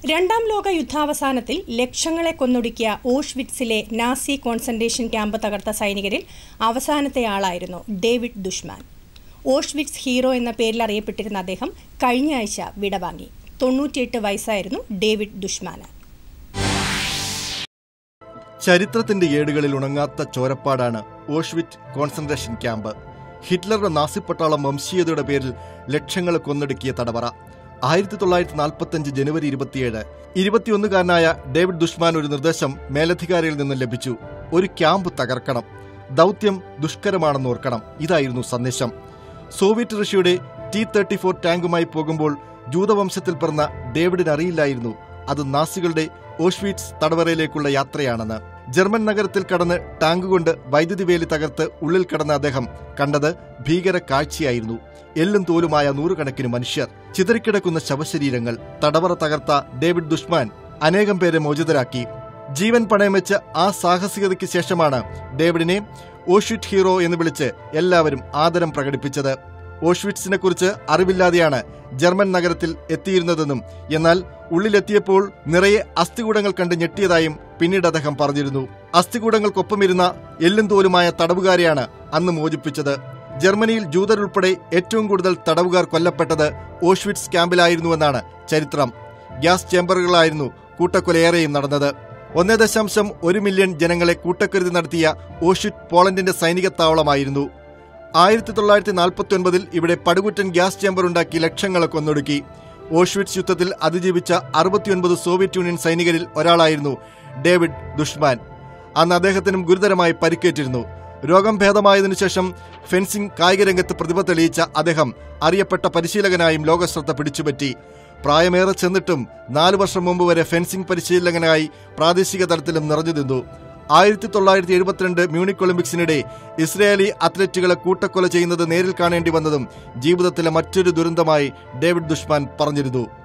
രണ്ടാം ലോക യുദ്ധാവസാനത്തിൽ ലക്ഷങ്ങളെ കൊന്നൊടുക്കിയ ഓഷ്വിറ്റ്സിലെ നാസി കോൺസെൻട്രേഷൻ ക്യാമ്പ് തകർത്ത സൈനികരിൽ അവസാനത്തെ ആളായിരുന്നു ഡേവിഡ് ദുഷ്മാൻ ഓഷ്വിറ്റ്സ് ഹീറോ എന്ന പേരിൽ അറിയപ്പെട്ടിരുന്ന അദ്ദേഹം കഴിഞ്ഞ ആഴ്ച വിടവാങ്ങി തൊണ്ണൂറ്റിയെട്ട് വയസ്സായിരുന്നു ഡേവിഡ് ദുഷ്മാന് ചരിത്രത്തിന്റെ ഏടുകളിൽ ഉണങ്ങാത്ത ചോരപ്പാടാണ് ഓഷ്വിറ്റ് കോൺസെൻട്രേഷൻ ക്യാമ്പ് ഹിറ്റ്ലറുടെ നാസിപ്പട്ടാളം വംശീയതയുടെ പേരിൽ ലക്ഷങ്ങൾ കൊന്നൊടുക്കിയ തടവറ ആയിരത്തി തൊള്ളായിരത്തി നാൽപ്പത്തഞ്ച് ജനുവരി ഇരുപത്തിയേഴ് ഇരുപത്തിയൊന്നുകാരനായ ഡേവിഡ് ദുഷ്മാൻ ഒരു നിർദ്ദേശം മേലധികാരിയിൽ നിന്ന് ലഭിച്ചു ഒരു ക്യാമ്പ് തകർക്കണം ദൗത്യം ദുഷ്കരമാണെന്ന് ഓർക്കണം ഇതായിരുന്നു സന്ദേശം സോവിയറ്റ് റഷ്യയുടെ ടി തേർട്ടി ഫോർ ടാങ്കുമായി പോകുമ്പോൾ ജൂതവംശത്തിൽ പിറന്ന ഡേവിഡിന് അറിയില്ലായിരുന്നു അത് നാസികളുടെ ഓഷ്വീറ്റ്സ് തടവറയിലേക്കുള്ള യാത്രയാണെന്ന് ജർമ്മൻ നഗരത്തിൽ കടന്ന് ടാങ്ക് കൊണ്ട് വൈദ്യുതി വേലി തകർത്ത് ഉള്ളിൽ കടന്ന അദ്ദേഹം കണ്ടത് ഭീകര കാഴ്ചയായിരുന്നു എല്ലും തോലുമായ നൂറുകണക്കിന് മനുഷ്യർ ചിതറിക്കിടക്കുന്ന ശവശരീരങ്ങൾ തടവറ തകർത്ത ഡേവിഡ് ദുഷ്മാൻ അനേകം പേരെ മോചിതരാക്കി ജീവൻ പണയം വെച്ച് ആ സാഹസികതയ്ക്ക് ശേഷമാണ് ഡേവിഡിനെ ഓഷ്വിറ്റ് ഹീറോ എന്ന് വിളിച്ച് എല്ലാവരും ആദരം പ്രകടിപ്പിച്ചത് ഓഷ്വിറ്റ്സിനെ കുറിച്ച് അറിവില്ലാതെയാണ് ജർമ്മൻ നഗരത്തിൽ എത്തിയിരുന്നതെന്നും എന്നാൽ ഉള്ളിലെത്തിയപ്പോൾ നിറയെ അസ്ഥികൂടങ്ങൾ കണ്ട് ഞെട്ടിയതായും പിന്നീട് അദ്ദേഹം പറഞ്ഞിരുന്നു അസ്ഥികൂടങ്ങൾക്കൊപ്പമിരുന്ന എല്ലും തോലുമായ തടവുകാരെയാണ് അന്ന് മോചിപ്പിച്ചത് ജർമ്മനിയിൽ ജൂതരുൾപ്പെടെ ഏറ്റവും കൂടുതൽ തടവുകാർ കൊല്ലപ്പെട്ടത് ഓഷ്വിറ്റ്സ് ക്യാമ്പിലായിരുന്നുവെന്നാണ് ചരിത്രം ഗ്യാസ് ചേംബറുകളായിരുന്നു കൂട്ടക്കൊലയേറെയും നടന്നത് ഒന്നേ ദശാംശം ഒരു മില്യൺ ജനങ്ങളെ കൂട്ടക്കരുതി നടത്തിയ ഓഷ്വിറ്റ് പോളണ്ടിന്റെ സൈനിക താവളമായിരുന്നു ആയിരത്തി തൊള്ളായിരത്തി നാൽപ്പത്തി ഒൻപതിൽ ഇവിടെ പടുകുറ്റൻ ഗ്യാസ് ചേംബർ ഉണ്ടാക്കി ലക്ഷങ്ങളെ കൊന്നൊടുക്കി ഓഷ്വിറ്റ്സ് യുദ്ധത്തിൽ അതിജീവിച്ച അറുപത്തിയൊൻപത് സോവിയറ്റ് യൂണിയൻ സൈനികരിൽ ഒരാളായിരുന്നു ഡേവിഡ് ദുഷ്മാൻ അന്ന് അദ്ദേഹത്തിനും ഗുരുതരമായി പരിക്കേറ്റിരുന്നു രോഗം ഭേദമായതിനു ശേഷം ഫെൻസിംഗ് കായിക രംഗത്ത് പ്രതിഭ തെളിയിച്ച അദ്ദേഹം അറിയപ്പെട്ട പരിശീലകനായും ലോകശ്രദ്ധ പിടിച്ചുപറ്റി പ്രായമേറെ ചെന്നിട്ടും നാലു വർഷം മുമ്പ് വരെ ഫെൻസിംഗ് പരിശീലകനായി പ്രാദേശിക തലത്തിലും നിറഞ്ഞു നിന്നു ആയിരത്തി തൊള്ളായിരത്തി എഴുപത്തിരണ്ട് മ്യൂണിക് ഒളിമ്പിക്സിനിടെ ഇസ്രയേലി അത്ലറ്റുകളെ കൂട്ടക്കൊല ചെയ്യുന്നത് നേരിൽ കാണേണ്ടി വന്നതും ജീവിതത്തിലെ മറ്റൊരു ദുരന്തമായി ഡേവിഡ് ദുഷ്മാൻ പറഞ്ഞിരുന്നു